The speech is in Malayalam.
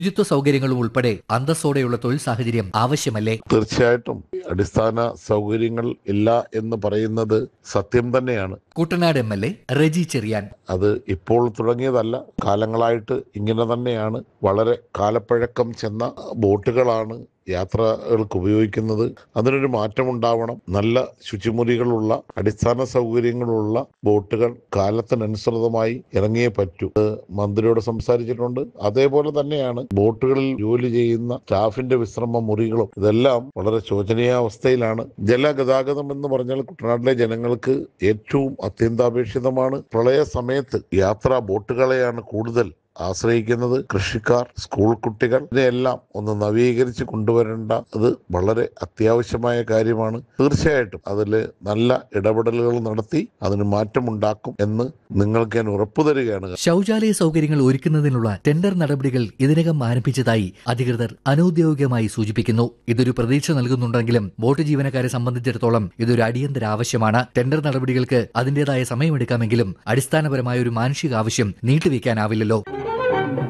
ശുചിത്വ സൗകര്യങ്ങളും ഉൾപ്പെടെ അന്തസ്സോടെയുള്ള തൊഴിൽ സാഹചര്യം ആവശ്യമല്ലേ തീർച്ചയായിട്ടും അടിസ്ഥാന സൗകര്യങ്ങൾ ഇല്ല എന്ന് പറയുന്നത് സത്യം തന്നെയാണ് Kuttanad M L A Reji Cherian അത് ഇപ്പോൾ തുടങ്ങിയതല്ല കാലങ്ങളായിട്ട് ഇങ്ങനെ തന്നെയാണ് വളരെ കാലപ്പഴക്കം ചെന്ന ബോട്ടുകളാണ് യാത്രകൾക്ക് ഉപയോഗിക്കുന്നത് അതിനൊരു മാറ്റമുണ്ടാവണം നല്ല ശുചിമുറികളുള്ള അടിസ്ഥാന സൗകര്യങ്ങളുള്ള ബോട്ടുകൾ കാലത്തിനനുസൃതമായി ഇറങ്ങിയേ പറ്റൂ അത് മന്ത്രിയോട് സംസാരിച്ചിട്ടുണ്ട് അതേപോലെ തന്നെയാണ് ബോട്ടുകളിൽ ജോലി ചെയ്യുന്ന സ്റ്റാഫിന്റെ വിശ്രമ മുറികളും ഇതെല്ലാം വളരെ ശോചനീയാവസ്ഥയിലാണ് ജലഗതാഗതം എന്ന് പറഞ്ഞാൽ കുട്ടനാട്ടിലെ ജനങ്ങൾക്ക് ഏറ്റവും അത്യന്താപേക്ഷിതമാണ് പ്രളയ സമയത്ത് യാത്രാ ബോട്ടുകളെയാണ് കൂടുതൽ ആശ്രയിക്കുന്നത് കൃഷിക്കാർ സ്കൂൾ കുട്ടികൾ ഇതിനെല്ലാം ഒന്ന് നവീകരിച്ച് കൊണ്ടുവരേണ്ട അത് വളരെ അത്യാവശ്യമായ കാര്യമാണ് തീർച്ചയായിട്ടും അതിൽ നല്ല ഇടപെടലുകൾ നടത്തി അതിന് മാറ്റമുണ്ടാക്കും എന്ന് നിങ്ങൾക്ക് ഞാൻ ഉറപ്പു തരികയാണ് ശൗചാലയ സൗകര്യങ്ങൾ ഒരുക്കുന്നതിനുള്ള ടെൻഡർ നടപടികൾ ഇതിനകം ആരംഭിച്ചതായി അധികൃതർ അനൌദ്യോഗികമായി സൂചിപ്പിക്കുന്നു ഇതൊരു പ്രതീക്ഷ നൽകുന്നുണ്ടെങ്കിലും ബോട്ട് ജീവനക്കാരെ സംബന്ധിച്ചിടത്തോളം ഇതൊരു അടിയന്തര ആവശ്യമാണ് ടെൻഡർ നടപടികൾക്ക് അതിന്റേതായ സമയമെടുക്കാമെങ്കിലും അടിസ്ഥാനപരമായ ഒരു മാനുഷിക ആവശ്യം നീട്ടിവെക്കാനാവില്ലല്ലോ